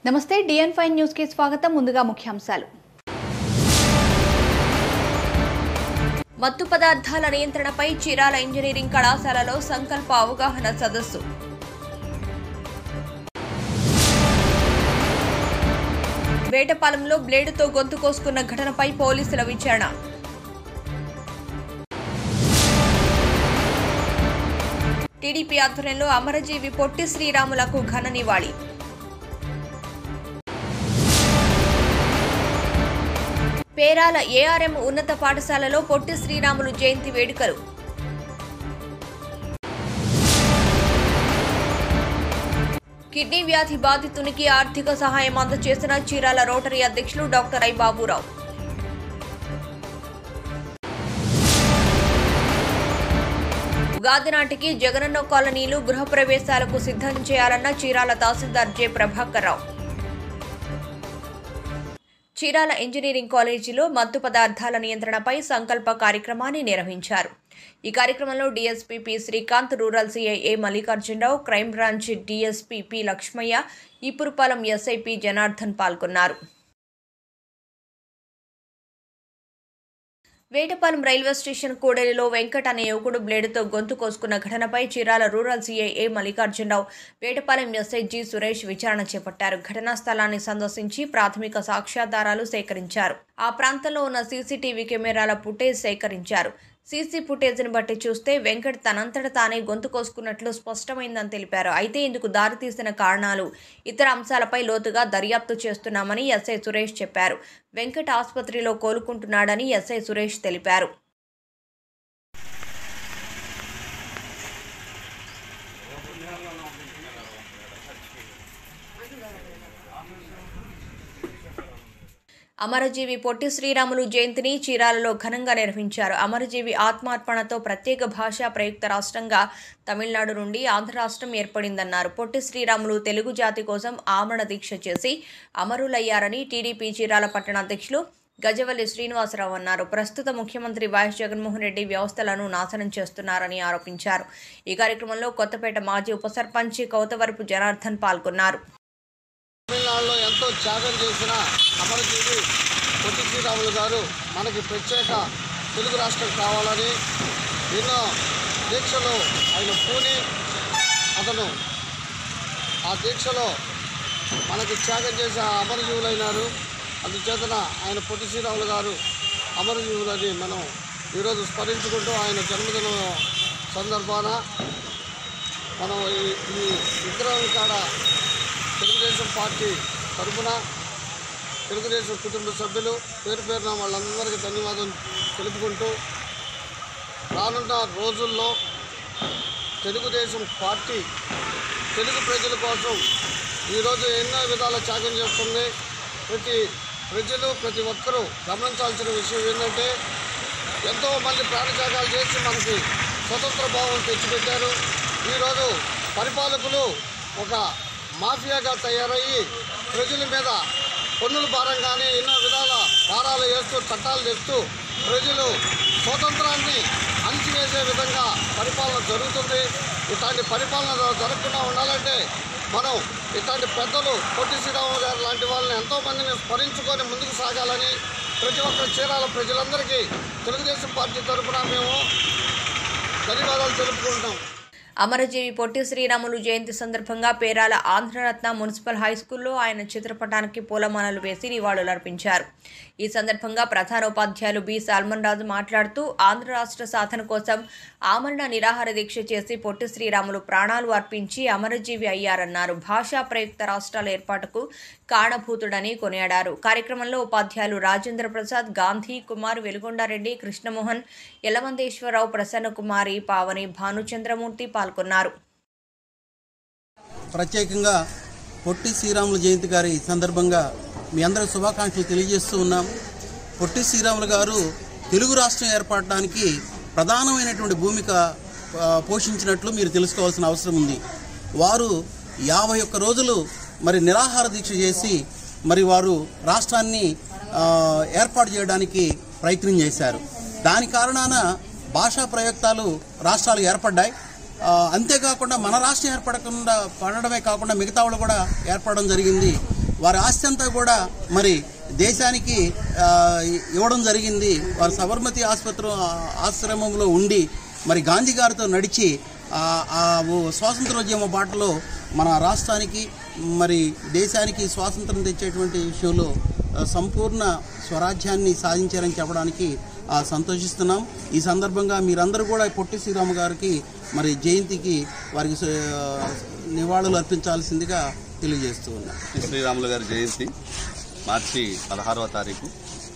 నమస్తే డిఎన్ five news కి స్వాగతం ముందుగా ముఖ్యాంశాలు మత్తు పదార్థాల నియంత్రణపై చీరాల ఇంజనీరింగ్ కళాశాలలో సంకల్ప అవగాహన సదస్సు వేటపాలెంలో బ్లేడుతో గొంతు కోసుకున్న ఘటనపై పోలీసుల విచారణ టీడీపీ ఆధ్వర్యంలో అమరజీవి పొట్టి శ్రీరాములకు ఘన నివాళి పేరాల ఏఆర్ఎం ఉన్నత పాఠశాలలో పొట్టి శ్రీరాములు జయంతి వేడుకలు కిడ్నీ వ్యాధి బాధితునికి ఆర్థిక సహాయం అందజేసిన చీరాల రోటరీ అధ్యక్షులు డాక్టర్ ఐ బాబురావు ఉగాది నాటికి జగనన్న కాలనీలు గృహప్రవేశాలకు సిద్ధం చేయాలన్న చీరాల తహసీల్దార్ జె ప్రభాకర్ రావు చీరాల ఇంజనీరింగ్ కాలేజీలో మత్తు పదార్థాల నియంత్రణపై సంకల్ప కార్యక్రమాన్ని నిర్వహించారు ఈ కార్యక్రమంలో DSP P Srikanth rural CI A Mallikarjunarao crime branch DSP P Lakshmaiah Eepurapalem SI P Janardhan పాల్గొన్నారు వేటపాలెం రైల్వే స్టేషన్ కూడలిలో వెంకట్ అనే యువకుడు బ్లేడుతో గొంతు కోసుకున్న ఘటనపై Chirala rural CI A Mallikarjunarao Vetapalem SI G Suresh విచారణ చేపట్టారు ఘటనా స్థలాన్ని సందర్శించి ప్రాథమిక సాక్ష్యాధారాలు సేకరించారు ఆ ప్రాంతంలో ఉన్న సీసీటీవీ కెమెరాల ఫుటేజ్ సేకరించారు సీసీ ఫుటేజ్ని బట్టి చూస్తే వెంకట్ తనంతట తానే గొంతు కోసుకున్నట్లు స్పష్టమైందని తెలిపారు అయితే ఇందుకు దారితీసిన కారణాలు ఇతర అంశాలపై లోతుగా దర్యాప్తు చేస్తున్నామని ఎస్ఐ సురేష్ చెప్పారు వెంకట్ ఆసుపత్రిలో కోలుకుంటున్నాడని ఎస్ఐ సురేష్ తెలిపారు అమరజీవి పొట్టి శ్రీరాములు జయంతిని చీరాలలో ఘనంగా నిర్వహించారు అమరజీవి ఆత్మార్పణతో ప్రత్యేక భాషా ప్రయుక్త రాష్ట్రంగా తమిళనాడు నుండి ఆంధ్ర రాష్ట్రం ఏర్పడిందన్నారు పొట్టి శ్రీరాములు తెలుగు జాతి కోసం ఆమరణ దీక్ష చేసి అమరులయ్యారని టీడీపీ చీరాల పట్టణ అధ్యక్షులు గజవల్లి శ్రీనివాసరావు అన్నారు ప్రస్తుత ముఖ్యమంత్రి వైఎస్ జగన్మోహన్ రెడ్డి వ్యవస్థలను నాశనం చేస్తున్నారని ఆరోపించారు ఈ కార్యక్రమంలో కొత్తపేట మాజీ ఉప సర్పంచ్ కౌతవరపు జనార్దన్ పాల్గొన్నారు తమిళనాడులో ఎంతో త్యాగం చేసిన అమరజీవి పొట్టి శ్రీరాములు గారు మనకి ప్రత్యేక తెలుగు రాష్ట్రం కావాలని ఎన్నో దీక్షలు ఆయన పూని అతను ఆ దీక్షలో మనకి త్యాగం చేసి ఆ అమరజీవులైనారు అందుచేతన ఆయన పొట్టి శ్రీరాములు గారు అమరజీవులని మనం ఈరోజు స్మరించుకుంటూ ఆయన జన్మదినం సందర్భాన మనం ఈ ఈ విగ్రహం కాడ తెలుగుదేశం పార్టీ తరఫున తెలుగుదేశం కుటుంబ సభ్యులు పేరు పేరున వాళ్ళందరికీ ధన్యవాదం తెలుపుకుంటూ రానున్న రోజుల్లో తెలుగుదేశం పార్టీ తెలుగు ప్రజల కోసం ఈరోజు ఎన్నో విధాల త్యాగం చేస్తుంది ప్రతి ప్రజలు ప్రతి ఒక్కరూ గమనించాల్సిన విషయం ఏంటంటే ఎంతో మంది ప్రాణత్యాగాలు చేసి మనకి స్వతంత్ర భావం తెచ్చిపెట్టారు ఈరోజు పరిపాలకులు ఒక మాఫియాగా తయారయ్యి ప్రజల మీద పన్నుల భారం కానీ ఎన్నో విధాల భారాలు వేస్తూ చట్టాలు తెస్తూ ప్రజలు స్వతంత్రాన్ని అణిచివేసే విధంగా పరిపాలన జరుగుతుంది ఇట్లాంటి పరిపాలన జరగకుండా ఉండాలంటే మనం ఇట్లాంటి పెద్దలు పొట్టి శ్రీరాములు గారు లాంటి వాళ్ళని ఎంతోమందిని స్మరించుకొని ముందుకు సాగాలని ప్రతి ఒక్క చీరాల ప్రజలందరికీ తెలుగుదేశం పార్టీ తరఫున మేము ధన్యవాదాలు తెలుపుకుంటాం అమరజీవి పొట్టి శ్రీరాములు జయంతి సందర్భంగా పేరాల ఆంధ్రరత్న మున్సిపల్ హై స్కూల్లో ఆయన చిత్రపటానికి పూలమాలలు వేసి నివాళులర్పించారు ఈ సందర్భంగా ప్రధాన ఉపాధ్యాయులు బి సల్మన్ రాజు మాట్లాడుతూ ఆంధ్ర రాష్ట్ర సాధన కోసం ఆమరణ నిరాహార దీక్ష చేసి పొట్టి శ్రీరాములు ప్రాణాలు అర్పించి అమరజీవి అయ్యారన్నారు భాషా ప్రయుక్త రాష్ట్రాల ఏర్పాటుకు కారణభూతుడని కొనియాడారు కార్యక్రమంలో ఉపాధ్యాయులు రాజేంద్ర ప్రసాద్ గాంధీ కుమార్ వెలుగొండారెడ్డి కృష్ణమోహన్ యలమందేశ్వరరావు ప్రసన్న కుమారి పావని భానుచంద్రమూర్తి పాల్గొన్నారు ప్రత్యేకంగా పొట్టి శ్రీరాములు జయంతి గారి సందర్భంగా మీ అందరికి శుభాకాంక్షలు తెలియజేస్తూ ఉన్నాం పొట్టి శ్రీరాములు గారు తెలుగు రాష్ట్రం ఏర్పడడానికి ప్రధానమైనటువంటి భూమిక ఆ, పోషించినట్లు మీరు తెలుసుకోవాల్సిన అవసరం ఉంది వారు యాభై ఒక్క రోజులు మరి నిరాహార దీక్ష చేసి మరి వారు రాష్ట్రాన్ని ఆ, ఏర్పాటు చేయడానికి ప్రయత్నం చేశారు దాని కారణాన భాషా ప్రయుక్తాలు రాష్ట్రాలు ఏర్పడ్డాయి ఆ, అంతేకాకుండా మన రాష్ట్రం ఏర్పడకుండా పడడమే కాకుండా మిగతా వాళ్ళు కూడా ఏర్పడడం జరిగింది వారి ఆస్తి అంతా కూడా మరి దేశానికి ఆ, ఇవ్వడం జరిగింది వారు సబర్మతి ఆసుపత్రి ఆశ్రమంలో ఉండి మరి గాంధీ గారితో నడిచి ఆ ఆ ఓ స్వాతంత్రోద్యమ బాటలో మన రాష్ట్రానికి మరి దేశానికి స్వాతంత్రం తెచ్చేటువంటి విషయంలో ఆ, సంపూర్ణ స్వరాజ్యాన్ని సాధించారని చెప్పడానికి ఆ, సంతోషిస్తున్నాం ఈ సందర్భంగా మీరందరూ కూడా పొట్టి శ్రీరాము గారికి మరి జయంతికి వారికి స- నివాళులు అర్పించాల్సిందిగా తెలియజేస్తూ ఉన్నాం శ్రీ శ్రీరాములు గారి జయంతి మార్చి పదహారవ తారీఖు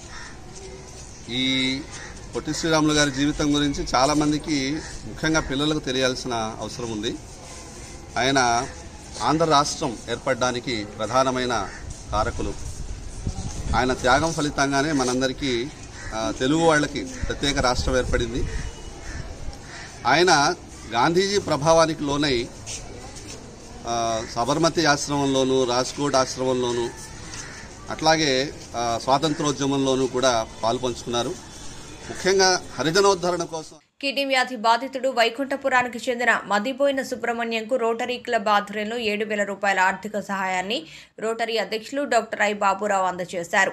ఈ పొట్టి శ్రీరాములు గారి జీవితం గురించి చాలామందికి ముఖ్యంగా పిల్లలకు తెలియాల్సిన అవసరం ఉంది ఆయన ఆంధ్ర రాష్ట్రం ఏర్పడడానికి ప్రధానమైన కారకులు ఆయన త్యాగం ఫలితంగానే మనందరికీ ఆ, తెలుగు వాళ్ళకి ప్రత్యేక రాష్ట్రం ఏర్పడింది ఆయన గాంధీజీ ప్రభావానికి లోనై ఆ, సబర్మతి ఆశ్రమంలోను రాజ్కోట్ ఆశ్రమంలోను అట్లాగే ఆ, స్వాతంత్రోద్యమంలోనూ కూడా పాల్పంచుకున్నారు ముఖ్యంగా హరిజనోద్ధరణ కోసం కిడ్నీ వ్యాధి బాధితుడు వైకుంఠపురానికి చెందిన మదిపోయిన సుబ్రహ్మణ్యంకు రోటరీ క్లబ్ ఆధ్వర్యంలో ఏడు వేల రూపాయల ఆర్థిక సహాయాన్ని రోటరీ అధ్యక్షులు డాక్టర్ ఐ బాబురావు అందజేశారు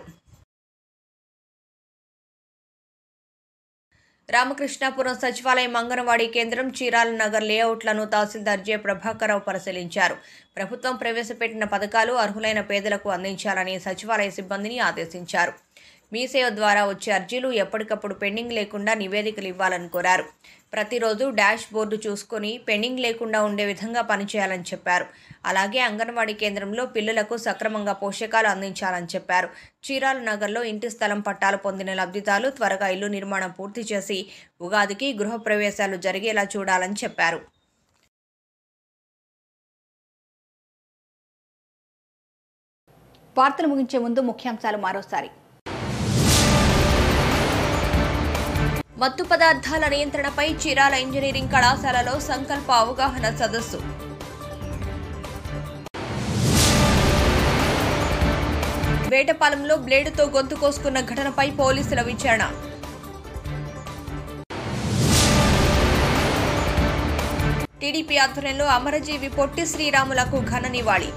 రామకృష్ణాపురం సచివాలయం అంగన్వాడీ కేంద్రం చీరాల నగర్ లేఅవుట్లను తహసీల్దార్ జె ప్రభాకరరావు పరిశీలించారు ప్రభుత్వం ప్రవేశపెట్టిన పథకాలు అర్హులైన పేదలకు అందించాలని సచివాలయ సిబ్బందిని ఆదేశించారు మీ సేవ ద్వారా వచ్చే అర్జీలు ఎప్పటికప్పుడు పెండింగ్ లేకుండా నివేదికలు ఇవ్వాలని కోరారు ప్రతిరోజు డాష్ బోర్డు చూసుకొని పెండింగ్ లేకుండా ఉండే విధంగా పనిచేయాలని చెప్పారు అలాగే అంగన్వాడీ కేంద్రంలో పిల్లలకు సక్రమంగా పోషకాలు అందించాలని చెప్పారు చీరాల నగర్లో ఇంటి స్థలం పట్టాలు పొందిన లబ్ధిదారులు త్వరగా ఇల్లు నిర్మాణం పూర్తి చేసి ఉగాదికి గృహప్రవేశాలు జరిగేలా చూడాలని చెప్పారు వార్తలు ముగించే ముందు ముఖ్యాంశాలు మరోసారి మత్తు పదార్థాల నియంత్రణపై చీరాల ఇంజనీరింగ్ కళాశాలలో సంకల్ప అవగాహన సదస్సు వేటపాలెంలో బ్లేడుతో గొంతు కోసుకున్న ఘటనపై పోలీసుల విచారణ టీడీపీ ఆధ్వర్యంలో అమరజీవి పొట్టి శ్రీరాములకు ఘన నివాళి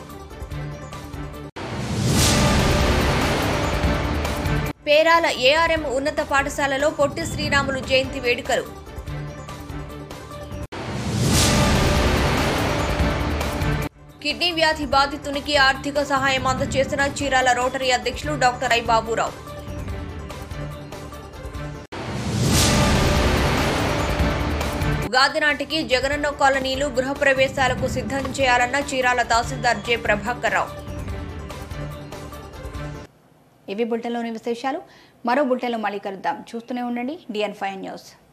పేరాల ఏఆర్ఎం ఉన్నత పాఠశాలలో పొట్టి శ్రీరాములు జయంతి వేడుకలు కిడ్నీ వ్యాధి బాధితునికి ఆర్థిక సహాయం అందజేసిన చీరాల రోటరీ అధ్యక్షులు డాక్టర్ ఐ బాబురావు ఉగాది నాటికి జగనన్న కాలనీలు గృహప్రవేశాలకు సిద్ధం చేయాలన్న చీరాల తహసీల్దార్ జె ప్రభాకర్ రావు ఇవి బులెటిన్లోని విశేషాలు మరో బులెటిన్లో మళ్ళీ కలుద్దాం చూస్తూనే ఉండండి డిఎన్ ఫైవ్ న్యూస్